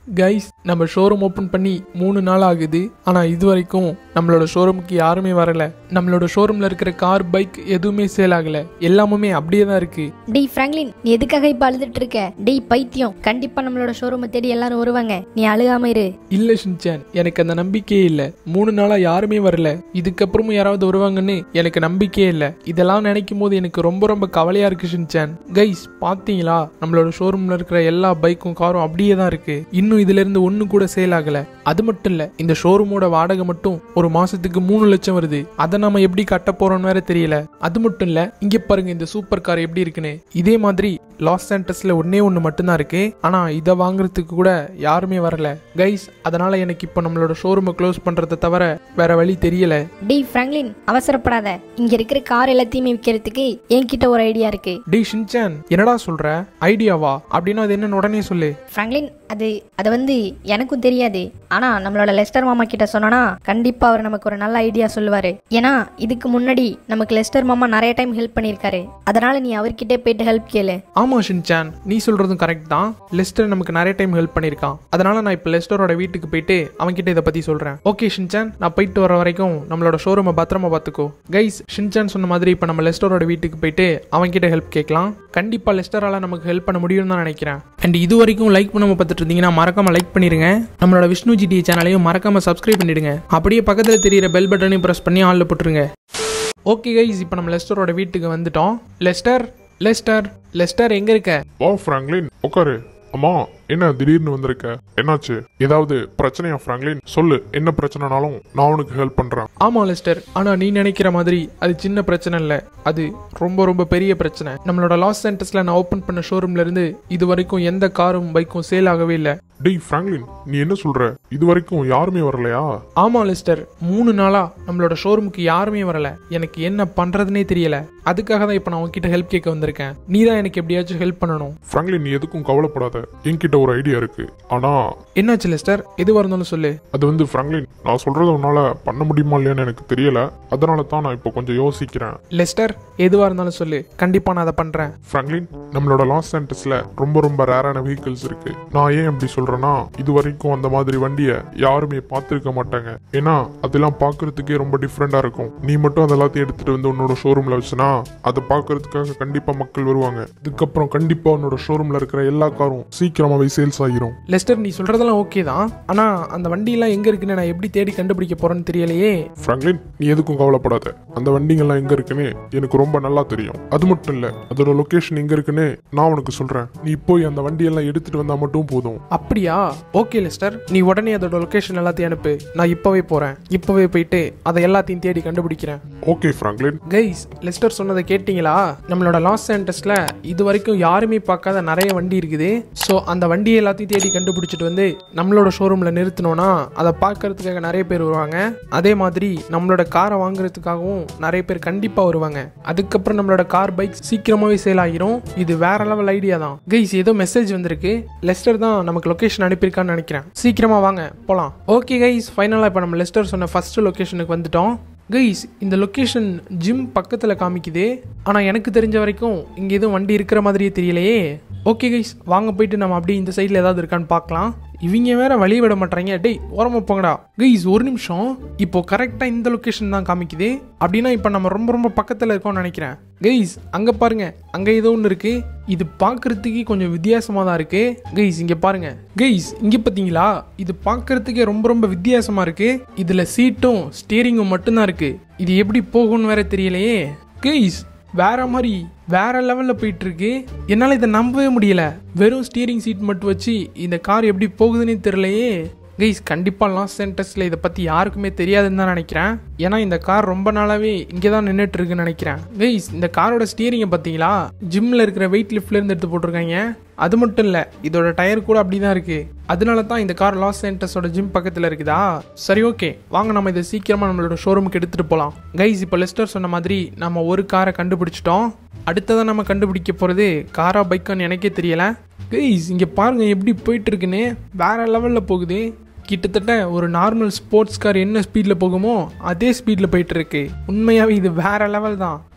guys நம்ம showroom open பண்ணி மூணு நாள் ஆகுது ஆனால் இது வரைக்கும் நம்மளோட ஷோரூமுக்கு யாருமே வரல நம்மளோட ஷோரூமில் இருக்கிற கார் பைக் எதுவுமே சேல் ஆகல எல்லாமுமே அப்படியே தான் இருக்கு டேய் ஃப்ராங்க்லின் நீ எதுக்காக இப்ப அழுதுட்டு இருக்க டேய் பைத்தியம் கண்டிப்பா நம்மளோட ஷோரூமை தேடி எல்லாரும் வருவாங்க நீ அழுகாம இரு இல்லை ஷின்சான் எனக்கு அந்த நம்பிக்கையே இல்லை மூணு நாளாக யாருமே வரல இதுக்கப்புறமும் யாராவது வருவாங்கன்னு எனக்கு நம்பிக்கையே இல்லை இதெல்லாம் நினைக்கும் போது எனக்கு ரொம்ப ரொம்ப கவலையா இருக்கு ஷின்சான் கைஸ் பார்த்தீங்களா நம்மளோட ஷோரூம்ல இருக்கிற எல்லா பைக்கும் காரும் அப்படியே தான் இருக்கு இன்னும் இதுல இருந்து ஒண்ணு கூட சேல் ஆகல அது மட்டும் இல்ல இந்த ஷோரூமோட வாடகை மட்டும் ஒரு மாசத்துக்கு மூணு லட்சம் வருது அதை நாம எப்படி கட்ட போறோம்னு வேற தெரியல அது மட்டும் இல்ல இங்க பாருங்க இந்த சூப்பர் கார் எப்படி இருக்குன்னு இதே மாதிரி லாஸ் சாண்டஸ்ல ஒன்னே ஒன்று மட்டும்தான் இருக்கு ஆனா இதை வாங்குறதுக்கு கூட யாருமே வரல கைஸ் அதனால எனக்கு இப்போ நம்மளோட ஷோரூமை க்ளோஸ் பண்றதை தவிர வேற வழி தெரியல டேய் ஃப்ராங்க்லின் அவசரப்படாத இங்க இருக்கிற கார் எல்லாத்தையுமே விற்கிறதுக்கு என்கிட்ட ஒரு ஐடியா இருக்கு டேய் ஷின்சான் என்னடா சொல்ற ஐடியாவா அப்படின்னா அது என்னன்னு உடனே சொல்லு ஃப்ராங்க்லின் அது அது வந்து எனக்கும் தெரியாது ஆனா நம்மளோட லெஸ்டர் மாமா கிட்ட சொன்னா கண்டிப்பா அவர் நமக்கு ஒரு நல்ல ஐடியா சொல்லுவாரு ஏன்னா இதுக்கு முன்னாடி நமக்கு லெஸ்டர் மாமா நிறைய டைம் ஹெல்ப் பண்ணியிருக்காரு அதனால நீ அவர்கிட்டே போயிட்டு ஹெல்ப் கேளு ஆமா ஷின்சான் நீ சொல்றதும் கரெக்ட் தான் லெஸ்டர் நமக்கு நிறைய டைம் ஹெல்ப் பண்ணியிருக்கான் அதனால நான் இப்போ லெஸ்டரோட வீட்டுக்கு போயிட்டு அவன்கிட்ட இதை பத்தி சொல்றேன் ஓகே ஷின்சான் நான் போயிட்டு வர வரைக்கும் நம்மளோட ஷோரூமை பத்திரமா பார்த்துக்கோ கைஸ் ஷின்சான் சொன்ன மாதிரி இப்போ நம்ம லெஸ்டரோட வீட்டுக்கு போயிட்டு அவன்கிட்ட ஹெல்ப் கேட்கலாம் கண்டிப்பா லெஸ்டரால நமக்கு ஹெல்ப் பண்ண முடியும்னு தான் நினைக்கிறேன் அண்ட் இது வரைக்கும் லைக் பண்ணாம பார்த்துட்டு இருந்தீங்கன்னா மறக்காம லைக் பண்ணிருங்க நம்மளோட விஷ்ணு ஜிடி சேனலையும் மறக்காம சப்ஸ்கிரைப் பண்ணிடுங்க அப்படியே பக்கத்தில் தெரியிற பெல் பட்டனையும் ப்ரெஸ் பண்ணி ஆல்ல போட்டுருங்க ஓகே கைஸ் இப்போ நம்ம லெஸ்டரோட வீட்டுக்கு வந்துட்டோம் லெஸ்டர் லெஸ்டர் லெஸ்டர் எங்க இருக்க வா ஃப்ராங்க்லின் உட்காரு அம்மா என்ன திடீர்னு வந்திருக்க என்னாச்சு ஏதாவது பிரச்சனையா ஃப்ராங்க்லின் சொல்லு என்ன பிரச்சனைனாலும் நான் உனக்கு ஹெல்ப் பண்றேன் ஆமா லெஸ்டர் ஆனா நீ நினைக்கிற மாதிரி அது சின்ன பிரச்சனை இல்ல அது ரொம்ப ரொம்ப பெரிய பிரச்சனை நம்மளோட லாஸ் சென்டர்ஸ்ல நான் ஓபன் பண்ண ஷோரூம்ல இருந்து இது வரைக்கும் எந்த காரும் பைக்கும் சேல் ஆகவே இல்லை டேய் ஃப்ராங்க்லின் நீ என்ன சொல்ற இது வரைக்கும் யாருமே வரலையா ஆமா லெஸ்டர் மூணு நாளா நம்மளோட ஷோரூமுக்கு யாருமே வரல எனக்கு என்ன பண்றதுனே தெரியல அதுக்காக தான் இப்போ நான் உன்கிட்ட ஹெல்ப் கேட்க வந்திருக்கேன் நீ தான் எனக்கு எப்படியாச்சும் ஹெல்ப் பண்ணணும் ஃப்ராங்க்லின் நீ எதுக்கும் கவலைப்படாத என்கிட்ட ஒரு ஐடியா இருக்கு ஆனா என்னாச்சு லெஸ்டர் எதுவாக இருந்தாலும் சொல்லு அது வந்து ஃப்ராங்க்லின் நான் சொல்றத உன்னால பண்ண முடியுமா இல்லையான்னு எனக்கு தெரியல அதனால தான் நான் இப்போ கொஞ்சம் யோசிக்கிறேன் லெஸ்டர் எதுவாக இருந்தாலும் சொல்லு கண்டிப்பா நான் அதை பண்றேன் ஃப்ராங்க்லின் நம்மளோட லாஸ் சென்டர்ஸ்ல ரொம்ப ரொம்ப ரேரான வெஹிக்கிள்ஸ் இருக்கு நான் ஏன் அப்படி சொல்றேன்னா இது வரைக்கும் அந்த மாதிரி வண்டியை யாருமே பார்த்துருக்க மாட்டாங்க ஏன்னா அதெல்லாம் பார்க்கறதுக்கே ரொம்ப டிஃப்ரெண்டா இருக்கும் நீ மட்டும் அது எல்லாத்தையும் எடுத்துட்டு வந்து உன்னோட ஷோரூம்ல வச்சுனா அதை பார்க்கறதுக்காக கண்டிப்பா மக்கள் வருவாங்க இதுக்கப்புறம் கண்டிப்பா உன்னோட ஷோரூம்ல இருக்கிற எல்லா காரும் சீக்கிரமாவே சேல்ஸ் ஆகிரும் லெஸ்டர் நீ சொல்றதெல்லாம் ஓகே தான் ஆனா அந்த வண்டியெல்லாம் எங்க இருக்குன்னு நான் எப்படி தேடி கண்டுபிடிக்க போறேன்னு தெரியலையே ஃப்ராங்க்லின் நீ எதுக்கும் கவலைப்படாத அந்த வண்டிங்கெல்லாம் எங்க இருக்குன்னு எனக்கு ரொம்ப நல்லா தெரியும் அது மட்டும் இல்ல அதோட லொகேஷன் எங்க இருக்குன்னு நான் உனக்கு சொல்றேன் நீ போய் அந்த வண்டியெல்லாம் எடுத்துட்டு வந்தா மட்டும் போதும் அப்படியா ஓகே லெஸ்டர் நீ உடனே அதோட லொகேஷன் எல்லாத்தையும் அனுப்பு நான் இப்பவே போறேன் இப்பவே போயிட்டு அதை எல்லாத்தையும் தேடி கண்டுபிடிக்கிறேன் ஓகே ஃப்ராங்க்லின் கைஸ் லெஸ்டர் சொன்னதை கேட்டிங்களா நம்மளோட லாஸ் சென்டர்ஸ்ல இது வரைக்கும் யாருமே பார்க்காத நிறைய வண்டி இருக்குது ஸோ அந்த வண்டியை எல்லாத்தையும் தேடி கண்டுபிடிச்சிட்டு வந்து நம்மளோட ஷோரூம்ல நிறுத்தினோன்னா அதை பார்க்கறதுக்காக நிறைய பேர் வருவாங்க அதே மாதிரி நம்மளோட காரை வாங்குறதுக்காகவும் நிறைய பேர் கண்டிப்பா வருவாங்க அதுக்கப்புறம் நம்மளோட கார் பைக் சீக்கிரமாவே சேல் ஆகிரும் இது வேற லெவல் ஐடியா தான் கைஸ் ஏதோ மெசேஜ் வந்திருக்கு லெஸ்டர் தான் நமக்கு லொகேஷன் அனுப்பியிருக்கான்னு நினைக்கிறேன் சீக்கிரமா வாங்க போலாம் ஓகே கைஸ் ஃபைனலாக இப்போ நம்ம லெஸ்டர் சொன்ன ஃபர்ஸ்ட் லொகேஷனுக்கு வந்துட்டோம் கைஸ் இந்த லொக்கேஷன் ஜிம் பக்கத்தில் காமிக்குது ஆனால் எனக்கு தெரிஞ்ச வரைக்கும் இங்கே எதுவும் வண்டி இருக்கிற மாதிரியே தெரியலையே ஓகே கைஸ் வாங்க போயிட்டு நம்ம அப்படியே இந்த சைடில் ஏதாவது இருக்கான்னு பார்க்கலாம் இவங்க வேற வழி விட மாட்டாங்க டேய் ஓரமா போங்கடா கைஸ் ஒரு நிமிஷம் இப்போ கரெக்டாக இந்த லொக்கேஷன் தான் காமிக்குது அப்படின்னா இப்போ நம்ம ரொம்ப ரொம்ப பக்கத்தில் இருக்கோம்னு நினைக்கிறேன் கைஸ் அங்கே பாருங்க அங்கே ஏதோ ஒன்று இருக்கு இது பார்க்கறதுக்கு கொஞ்சம் வித்தியாசமாக தான் இருக்கு கைஸ் இங்கே பாருங்க கைஸ் இங்கே பார்த்தீங்களா இது பார்க்கறதுக்கே ரொம்ப ரொம்ப வித்தியாசமாக இருக்கு இதில் சீட்டும் ஸ்டியரிங்கும் மட்டும்தான் இருக்கு இது எப்படி போகும்னு வேற தெரியலையே கைஸ் வேற மாதிரி வேற லெவல்ல போயிட்டு இருக்கு என்னால் இதை நம்பவே முடியல வெறும் ஸ்டியரிங் சீட் மட்டும் வச்சு இந்த கார் எப்படி போகுதுன்னே தெரியலையே கைஸ் கண்டிப்பாக லாஸ் சென்டர்ஸில் இதை பற்றி யாருக்குமே தெரியாதுன்னு தான் நினைக்கிறேன் ஏன்னா இந்த கார் ரொம்ப நாளாவே இங்கே தான் நின்றுட்டு இருக்குன்னு நினைக்கிறேன் கைஸ் இந்த காரோட ஸ்டியரிங்கை பார்த்தீங்களா ஜிம்மில் இருக்கிற வெயிட் லிஃப்ட்லேருந்து எடுத்து போட்டிருக்காங்க அது மட்டும் இல்லை இதோட டயர் கூட அப்படி தான் இருக்குது அதனால தான் இந்த கார் லாஸ் சென்டர்ஸோட ஜிம் பக்கத்தில் இருக்குதா சரி ஓகே வாங்க நம்ம இதை சீக்கிரமாக நம்மளோட ஷோரூமுக்கு எடுத்துகிட்டு போகலாம் கைஸ் இப்போ லெஸ்டர் சொன்ன மாதிரி நம்ம ஒரு காரை கண்டுபிடிச்சிட்டோம் அடுத்ததான் நம்ம கண்டுபிடிக்க போகிறது காரா பைக்கான்னு எனக்கே தெரியல கைஸ் இங்கே பாருங்க எப்படி போயிட்டு இருக்குன்னு வேற லெவலில் போகுது கிட்டத்தட்ட ஒரு நார்மல் ஸ்போர்ட்ஸ் கார் என்ன ஸ்பீடில் போகுமோ அதே ஸ்பீடில் போயிட்டு இருக்கு உண்மையாகவே இது வேற லெவல் தான்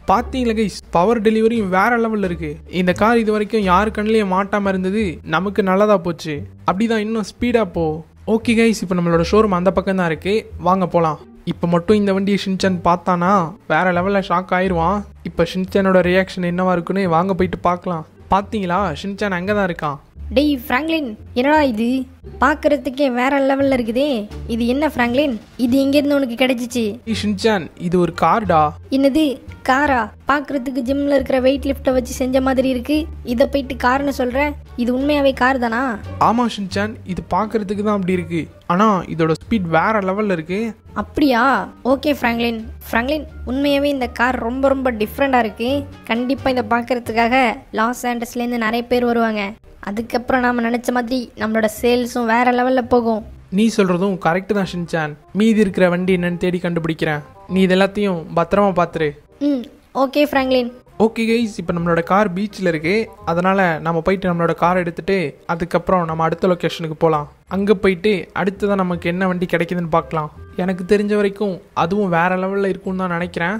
பார்த்தீங்களா கைஸ் பவர் டெலிவரியும் வேற லெவலில் இருக்கு இந்த கார் இது வரைக்கும் யாரு கண்ணிலையும் மாட்டாமல் இருந்தது நமக்கு நல்லதா போச்சு அப்படிதான் இன்னும் ஸ்பீடாக போ ஓகே கைஸ் இப்போ நம்மளோட ஷோரூம் அந்த பக்கம் தான் இருக்கு வாங்க போகலாம் இப்போ மட்டும் இந்த வண்டியை ஷின்சான் பார்த்தானா வேற லெவலில் ஷாக் ஆயிடுவான் இப்போ ஷின்சானோட ரியாக்ஷன் என்னவா இருக்குன்னு வாங்க போயிட்டு பார்க்கலாம் பார்த்தீங்களா ஷின்சான் அங்கே தான் இருக்கான் டேய் ஃப்ராங்க்லின் என்னடா இது பார்க்கறதுக்கே வேற லெவல்ல இருக்குதே இது என்ன ஃப்ராங்க்லின் இது எங்கேருந்து உனக்கு கிடைச்சிச்சு ஏய் ஷின்சான் இது ஒரு கார்டா என்னது காரா பார்க்கறதுக்கு ஜிம்ல இருக்கிற வெயிட் லிஃப்ட்டை வச்சு செஞ்ச மாதிரி இருக்கு இதை போயிட்டு கார்னு சொல்ற இது உண்மையாவே கார் தானா ஆமாம் ஷின்சான் இது பார்க்கறதுக்கு தான் அப்படி இருக்கு ஆனால் இதோட ஸ்பீட் வேற லெவலில் இருக்கு அப்படியா ஓகே ஃப்ராங்க்லின் ஃப்ராங்க்லின் உண்மையாகவே இந்த கார் ரொம்ப ரொம்ப டிஃப்ரெண்ட்டாக இருக்குது கண்டிப்பாக இதை பார்க்கறதுக்காக லாஸ் ஆண்டஸ்லேருந்து நிறைய பேர் வருவாங்க அதுக்கப்புறம் நாம் நினச்ச மாதிரி நம்மளோட சேல்ஸும் வேறு லெவலில் போகும் நீ சொல்கிறதும் கரெக்டு தான் ஷின்சான் மீதி இருக்கிற வண்டி என்னன்னு தேடி கண்டுபிடிக்கிறேன் நீ இது எல்லாத்தையும் பத்திரமா பார்த்துரு ம் ஓகே ஃப்ராங்க்லின் ஓகே கைஸ் இப்போ நம்மளோட கார் பீச்சில் இருக்கு அதனால் நம்ம போயிட்டு நம்மளோட கார் எடுத்துட்டு அதுக்கப்புறம் நம்ம அடுத்த லொக்கேஷனுக்கு போகலாம் அங்கே போயிட்டு அடுத்ததான் நமக்கு என்ன வண்டி கிடைக்குதுன்னு பார்க்கலாம் எனக்கு தெரிஞ்ச வரைக்கும் அதுவும் வேற லெவலில் இருக்கும்னு தான் நினைக்கிறேன்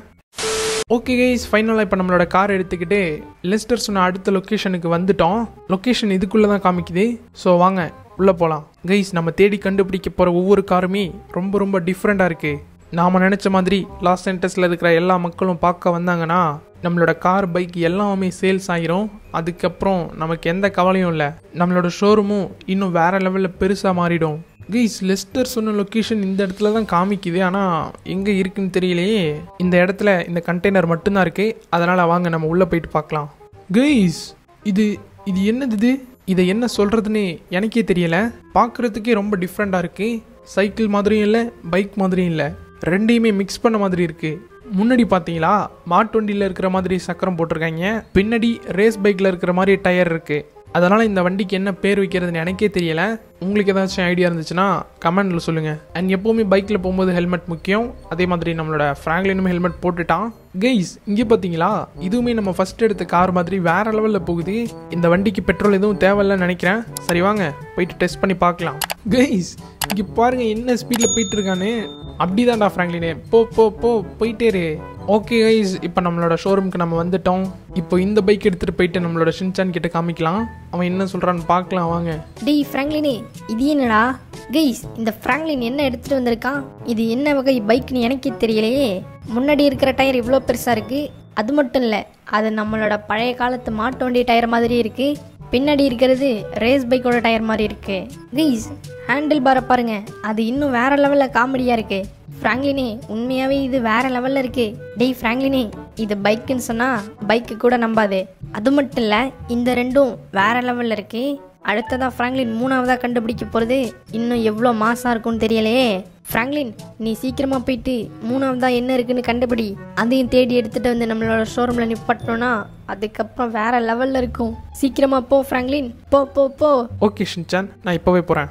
ஓகே கைஸ் ஃபைனலாக இப்போ நம்மளோட கார் எடுத்துக்கிட்டு லெஸ்டர் சொன்ன அடுத்த லொக்கேஷனுக்கு வந்துட்டோம் லொக்கேஷன் இதுக்குள்ளே தான் காமிக்குது ஸோ வாங்க உள்ளே போகலாம் கைஸ் நம்ம தேடி கண்டுபிடிக்க போகிற ஒவ்வொரு காருமே ரொம்ப ரொம்ப டிஃப்ரெண்ட்டாக இருக்குது நாம் நினச்ச மாதிரி லாஸ் சென்டர்ஸில் இருக்கிற எல்லா மக்களும் பார்க்க வந்தாங்கன்னா நம்மளோட கார் பைக் எல்லாமே சேல்ஸ் ஆகிரும் அதுக்கப்புறம் நமக்கு எந்த கவலையும் இல்லை நம்மளோட ஷோரூமும் இன்னும் வேற லெவலில் பெருசாக மாறிடும் கைஸ் லெஸ்டர் சொன்ன லொக்கேஷன் இந்த இடத்துல தான் காமிக்குது ஆனால் எங்கே இருக்குன்னு தெரியலையே இந்த இடத்துல இந்த கண்டெய்னர் மட்டும்தான் இருக்கு அதனால் வாங்க நம்ம உள்ளே போயிட்டு பார்க்கலாம் கைஸ் இது இது என்னது இது இதை என்ன சொல்கிறதுன்னு எனக்கே தெரியல பார்க்குறதுக்கே ரொம்ப டிஃப்ரெண்ட்டாக இருக்கு சைக்கிள் மாதிரியும் இல்லை பைக் மாதிரியும் இல்லை ரெண்டையுமே மிக்ஸ் பண்ண மாதிரி இருக்கு முன்னாடி பார்த்தீங்களா மாட்டு வண்டியில் இருக்கிற மாதிரி சக்கரம் போட்டிருக்காங்க பின்னாடி ரேஸ் பைக்கில் இருக்கிற மாதிரி டயர் இருக்கு அதனால் இந்த வண்டிக்கு என்ன பேர் வைக்கிறதுன்னு எனக்கே தெரியல உங்களுக்கு ஏதாச்சும் ஐடியா இருந்துச்சுன்னா கமெண்ட்ல சொல்லுங்கள் அண்ட் எப்போவுமே பைக்கில் போகும்போது ஹெல்மெட் முக்கியம் அதே மாதிரி நம்மளோட ஃப்ராங்க்லினும் ஹெல்மெட் போட்டுட்டான் கைஸ் இங்கே பார்த்தீங்களா இதுவுமே நம்ம ஃபர்ஸ்ட் எடுத்த கார் மாதிரி வேற லெவலில் போகுது இந்த வண்டிக்கு பெட்ரோல் எதுவும் தேவையில்லைன்னு நினைக்கிறேன் சரி வாங்க போயிட்டு டெஸ்ட் பண்ணி பார்க்கலாம் கைஸ் இங்கே பாருங்க என்ன ஸ்பீடில் போயிட்டு இருக்கான்னு அப்படிதான்டா ஃப்ராங்க்லினே போ போ போ போயிட்டே இரு ஓகே கைஸ் இப்போ நம்மளோட ஷோரூம்க்கு நம்ம வந்துட்டோம் இப்போ இந்த பைக் எடுத்துகிட்டு போயிட்டு நம்மளோட ஷின்சான் கிட்ட காமிக்கலாம் அவன் என்ன சொல்கிறான்னு பார்க்கலாம் வாங்க டேய் ஃப்ராங்க்லினே இது என்னடா கைஸ் இந்த ஃப்ராங்க்லின் என்ன எடுத்துகிட்டு வந்திருக்கான் இது என்ன வகை பைக்னு எனக்கே தெரியலையே முன்னாடி இருக்கிற டயர் இவ்வளோ பெருசாக இருக்குது அது மட்டும் இல்லை அது நம்மளோட பழைய காலத்து மாட்டு வண்டி டயர் மாதிரி இருக்குது பின்னாடி இருக்கிறது ரேஸ் பைக்கோட டயர் மாதிரி இருக்கு கைஸ் ஹேண்டில் பாரை பாருங்க அது இன்னும் வேற லெவலில் காமெடியாக இருக்கு ஃப்ராங்க்லினே உண்மையாகவே இது வேற லெவலில் இருக்கு டேய் ஃப்ராங்க்லினே இது பைக்குன்னு சொன்னால் பைக்கு கூட நம்பாது அது மட்டும் இல்லை இந்த ரெண்டும் வேற லெவலில் இருக்கு அடுத்ததா ஃப்ராங்க்லின் மூணாவதாக கண்டுபிடிக்க போகிறது இன்னும் எவ்வளோ மாசாக இருக்கும்னு தெரியலையே ஃப்ராங்க்லின் நீ சீக்கிரமாக போயிட்டு மூணாவதா என்ன இருக்குன்னு கண்டுபிடி அதையும் தேடி எடுத்துகிட்டு வந்து நம்மளோட ஷோரூமில் நிப்பாட்டோன்னா அதுக்கப்புறம் வேற லெவலில் இருக்கும் சீக்கிரமாக போ ஃப்ராங்க்லின் போ போ போ ஓகே ஷின்சான் நான் இப்போவே போகிறேன்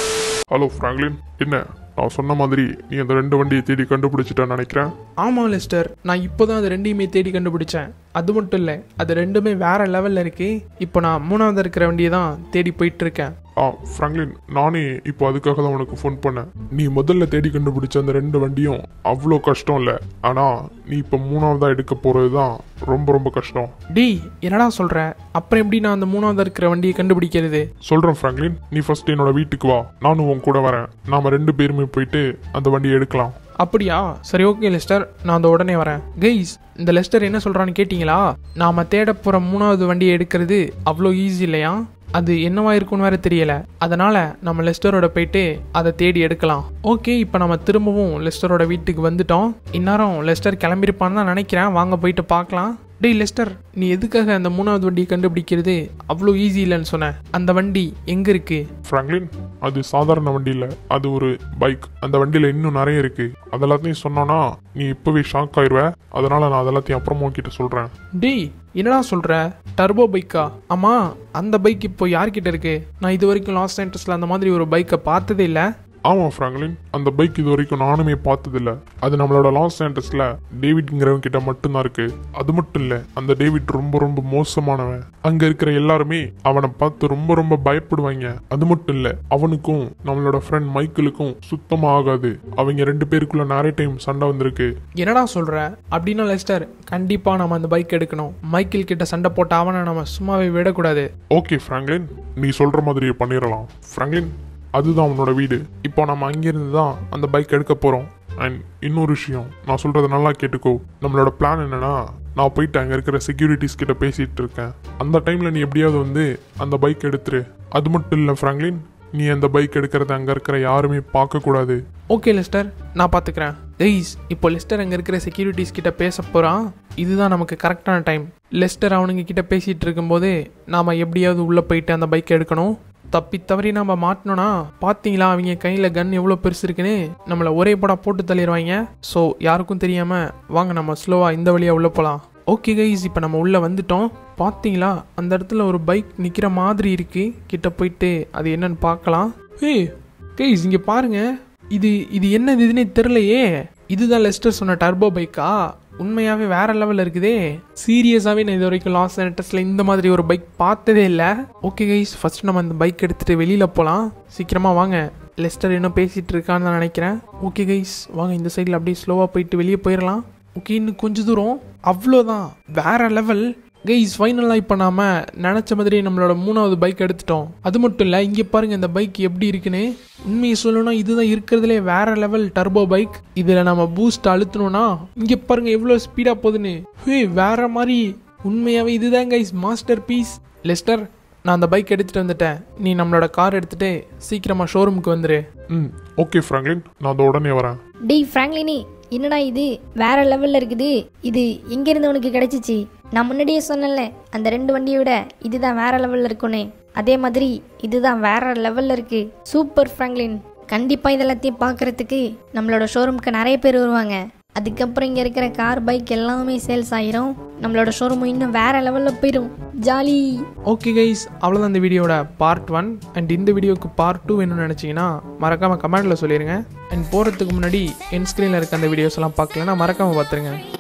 ஹலோ ஃப்ராங்க்லின் என்ன நான் சொன்ன மாதிரி நீ அந்த ரெண்டு வண்டியை தேடி கண்டுபிடிச்சிட்டான்னு நினைக்கிறேன் ஆமாம் லெஸ்டர் நான் இப்போ தான் அது ரெண்டையுமே தேடி கண்டுபிடிச்சேன் அது மட்டும் இல்லை அது ரெண்டுமே வேற லெவலில் இருக்கு இப்போ நான் மூணாவது இருக்கிற வண்டியை தான் தேடி போயிட்டு இருக்கேன் ஆ ஃப்ராங்க்லின் நானே இப்போ அதுக்காக தான் உனக்கு ஃபோன் பண்ணேன் நீ முதல்ல தேடி கண்டுபிடிச்ச அந்த ரெண்டு வண்டியும் அவ்வளோ கஷ்டம் இல்லை ஆனால் நீ இப்போ மூணாவதாக எடுக்க போகிறது தான் ரொம்ப ரொம்ப கஷ்டம் டேய் என்னடா சொல்கிற அப்புறம் எப்படி நான் அந்த மூணாவது இருக்கிற வண்டியை கண்டுபிடிக்கிறது சொல்கிறேன் ஃப்ராங்க்லின் நீ ஃபர்ஸ்ட் என்னோட வீட்டுக்கு வா நானும் உன் கூட வரேன் நாம ரெண்டு பேருமே போயிட்டு அந்த வண்டியை எடுக்கலாம் அப்படியா சரி ஓகே லெஸ்டர் நான் அந்த உடனே வரேன் கைஸ் இந்த லெஸ்டர் என்ன சொல்கிறான்னு கேட்டிங்களா நாம தேட போகிற மூணாவது வண்டியை எடுக்கிறது அவ்வளோ ஈஸி இல்லையா அது என்னவா இருக்கும்னு வேற தெரியல அதனால நம்ம லெஸ்டரோட போயிட்டு அதை தேடி எடுக்கலாம் ஓகே இப்போ நம்ம திரும்பவும் லெஸ்டரோட வீட்டுக்கு வந்துட்டோம் இந்நேரம் லெஸ்டர் கிளம்பியிருப்பான்னு தான் நினைக்கிறேன் வாங்க போயிட்டு பார்க்கலாம் டேய் லெஸ்டர் நீ எதுக்காக அந்த மூணாவது வண்டியை கண்டுபிடிக்கிறது அவ்வளோ ஈஸி இல்லைன்னு சொன்ன அந்த வண்டி எங்கே இருக்கு ஃப்ராங்க்லின் அது சாதாரண வண்டி இல்லை அது ஒரு பைக் அந்த வண்டியில் இன்னும் நிறைய இருக்கு அதெல்லாத்தையும் சொன்னோன்னா நீ இப்போவே ஷாக் ஆயிடுவ அதனால நான் அதெல்லாத்தையும் அப்புறமா உன்கிட்ட சொல்கிறேன் டேய் என்னடா சொல்ற டர்போ பைக்கா ஆமா அந்த பைக் இப்போ யார்கிட்ட இருக்கு நான் இது வரைக்கும் லாஸ் சென்டர்ஸ்ல அந்த மாதிரி ஒரு பைக்கை பார்த்ததே இல்லை ஆமாம் ஃப்ராங்க்லின் அந்த பைக் இது வரைக்கும் நானுமே பார்த்ததில்ல அது நம்மளோட லாஸ் ஏஞ்சல்ஸ்ல டேவிட்ங்கிறவங்க கிட்ட மட்டும்தான் இருக்கு அது மட்டும் இல்ல அந்த டேவிட் ரொம்ப ரொம்ப மோசமானவன் அங்க இருக்கிற எல்லாருமே அவனை பார்த்து ரொம்ப ரொம்ப பயப்படுவாங்க அது மட்டும் இல்ல அவனுக்கும் நம்மளோட ஃப்ரெண்ட் மைக்கிளுக்கும் சுத்தமா ஆகாது அவங்க ரெண்டு பேருக்குள்ள நிறைய டைம் சண்டை வந்திருக்கு என்னடா சொல்ற அப்படின்னா லெஸ்டர் கண்டிப்பா நம்ம அந்த பைக் எடுக்கணும் மைக்கேல் கிட்ட சண்டை போட்ட அவனை நம்ம சும்மாவே விடக்கூடாது ஓகே ஃப்ராங்க்லின் நீ சொல்ற மாதிரியே பண்ணிடலாம் ஃப்ராங்க்லின் அதுதான் உன்னோட வீடு இப்போ நம்ம அங்கிருந்து தான் அந்த பைக் எடுக்க போறோம் அண்ட் இன்னொரு விஷயம் நான் சொல்றத நல்லா கேட்டுக்கோ நம்மளோட பிளான் என்னன்னா நான் போயிட்டு அங்கே இருக்கிற செக்யூரிட்டிஸ் கிட்ட பேசிட்டு இருக்கேன் அந்த டைம்ல நீ எப்படியாவது வந்து அந்த பைக் எடுத்துரு அது மட்டும் இல்லை ஃப்ராங்க்லின் நீ அந்த பைக் எடுக்கிறத அங்கே இருக்கிற யாருமே பார்க்கக்கூடாது ஓகே லெஸ்டர் நான் பார்த்துக்கிறேன் எய்ஸ் இப்போ லெஸ்டர் அங்கே இருக்கிற செக்யூரிட்டிஸ் கிட்ட பேச போகிறான் இதுதான் நமக்கு கரெக்டான டைம் லெஸ்டர் அவனுங்க கிட்ட பேசிகிட்டு இருக்கும்போது நாம் எப்படியாவது உள்ளே போயிட்டு அந்த பைக் எடுக்கணும் தப்பி தவறி நம்ம மாட்டினோன்னா பார்த்தீங்களா அவங்க கையில் கன் எவ்வளோ பெருசு இருக்குன்னு நம்மளை ஒரே படம் போட்டு தள்ளிடுவாங்க ஸோ யாருக்கும் தெரியாமல் வாங்க நம்ம ஸ்லோவாக இந்த வழியாக உள்ளே போகலாம் ஓகே கைஸ் இப்போ நம்ம உள்ளே வந்துட்டோம் பார்த்தீங்களா அந்த இடத்துல ஒரு பைக் நிற்கிற மாதிரி இருக்கு கிட்ட போயிட்டு அது என்னன்னு பார்க்கலாம் ஏய் கைஸ் இங்கே பாருங்க இது இது என்னது இதுன்னே தெரிலையே இதுதான் லெஸ்டர் சொன்ன டர்போ பைக்கா உண்மையாகவே வேற லெவலில் இருக்குதே சீரியஸாகவே நான் இது வரைக்கும் லாஸ் ஏஞ்சல்ஸில் இந்த மாதிரி ஒரு பைக் பார்த்ததே இல்லை ஓகே கைஸ் ஃபர்ஸ்ட் நம்ம அந்த பைக் எடுத்துகிட்டு வெளியில் போகலாம் சீக்கிரமாக வாங்க லெஸ்டர் இன்னும் பேசிகிட்டு இருக்கான்னு நான் நினைக்கிறேன் ஓகே கைஸ் வாங்க இந்த சைடில் அப்படியே ஸ்லோவாக போயிட்டு வெளியே போயிடலாம் ஓகே இன்னும் கொஞ்ச தூரம் அவ்வளோதான் வேற லெவல் கைஸ் ஃபைனலாக இப்போ நாம நினச்ச மாதிரி நம்மளோட மூணாவது பைக் எடுத்துட்டோம் அது மட்டும் இல்லை இங்கே பாருங்க இந்த பைக் எப்படி இருக்குன்னு உண்மையை சொல்லணும்னா இதுதான் இருக்கிறதுலே வேற லெவல் டர்போ பைக் இதில் நம்ம பூஸ்ட் அழுத்தணும்னா இங்கே பாருங்க எவ்வளோ ஸ்பீடாக போகுதுன்னு ஹே வேற மாதிரி உண்மையாகவே இதுதான் கைஸ் மாஸ்டர் பீஸ் லெஸ்டர் நான் அந்த பைக் எடுத்துகிட்டு வந்துட்டேன் நீ நம்மளோட கார் எடுத்துகிட்டு சீக்கிரமாக ஷோரூமுக்கு வந்துரு ம் ஓகே ஃப்ராங்க்லின் நான் அந்த உடனே வரேன் டேய் ஃப்ராங்க்லினி என்னடா இது வேற லெவல்ல இருக்குது இது எங்கேருந்து உனக்கு கிடைச்சிச்சு நான் முன்னாடியே சொன்னேன்ல அந்த ரெண்டு வண்டியை விட இதுதான் வேற லெவல்ல இருக்குன்னு அதே மாதிரி இதுதான் வேற லெவல்ல இருக்கு சூப்பர் ஃப்ராங்க்லின் கண்டிப்பா இதெல்லாத்தையும் பார்க்கறதுக்கு நம்மளோட ஷோரூமுக்கு நிறைய பேர் வருவாங்க அதுக்கப்புறம் இங்கே இருக்கிற கார் பைக் எல்லாமே சேல்ஸ் ஆயிரும் நம்மளோட ஷோரூம் இன்னும் வேற லெவலில் போயிடும் ஜாலி ஓகே கைஸ் அவ்வளோதான் இந்த வீடியோட பார்ட் ஒன் அண்ட் இந்த வீடியோக்கு பார்ட் டூ வேணும்னு நினச்சிங்கன்னா மறக்காமல் கமெண்ட்டில் சொல்லிடுங்க அண்ட் போகிறதுக்கு முன்னாடி என் ஸ்க்ரீனில் இருக்க அந்த வீடியோஸ் எல்லாம் பார்க்கலன்னா மறக்காமல் பார்த்துருங்க